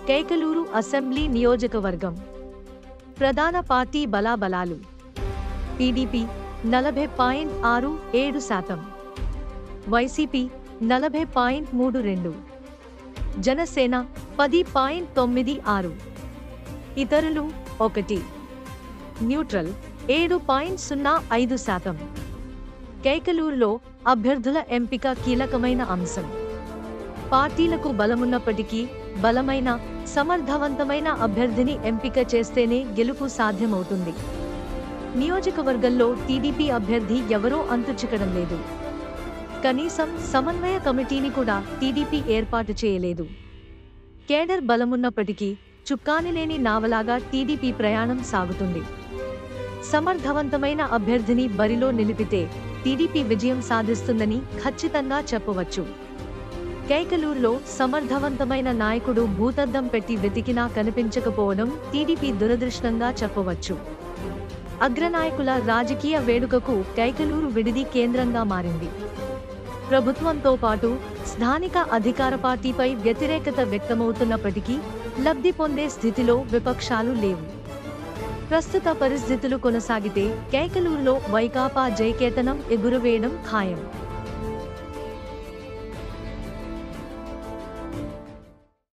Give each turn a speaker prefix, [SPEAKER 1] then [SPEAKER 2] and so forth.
[SPEAKER 1] Kaikaluru assembly నియోజకవర్గం ప్రధాన party బలాబలాలు టీడీపీ నలభై పాయింట్ ఆరు ఏడు శాతం వైసీపీ నలభై పాయింట్ మూడు రెండు జనసేన పది పాయింట్ తొమ్మిది ఆరు ఇతరులు ఒకటి న్యూట్రల్ ఏడు పాయింట్ సున్నా ఐదు శాతం కైకలూరులో అభ్యర్థుల ఎంపిక కీలకమైన అంశం పార్టీలకు బలమున్నప్పటికీ బలమైన సమర్థవంతమైన అభ్యర్థిని ఎంపిక చేస్తేనే గెలుపు సాధ్యమవుతుంది నియోజకవర్గంలో టీడీపీ అభ్యర్థి ఎవరో అంతుచిక్కడం లేదు కనీసం సమన్వయ కమిటీని కూడా టీడీపీ ఏర్పాటు చేయలేదు కేడర్ బలమున్నప్పటికీ చుక్కాని లేని నావలాగా టీడీపీ ప్రయాణం సాగుతుంది సమర్థవంతమైన అభ్యర్థిని బరిలో నిలిపితే టీడీపీ విజయం సాధిస్తుందని ఖచ్చితంగా చెప్పవచ్చు కైకలూరులో సమర్థవంతమైన నాయకుడు భూతద్దం పెట్టి వెతికినా కనిపించకపోవడం టీడీపీ దురదృష్టంగా చెప్పవచ్చు అగ్రనాయకుల రాజకీయ వేడుకకు కైకలూరు విడిది కేంద్రంగా మారింది ప్రభుత్వంతో పాటు స్థానిక అధికార పార్టీపై వ్యతిరేకత వ్యక్తమవుతున్నప్పటికీ లబ్ధి పొందే స్థితిలో విపక్షాలు లేవు ప్రస్తుత పరిస్థితులు కొనసాగితే కైకలూరులో వైకాపా జయకేతనం ఎగురవేయడం ఖాయం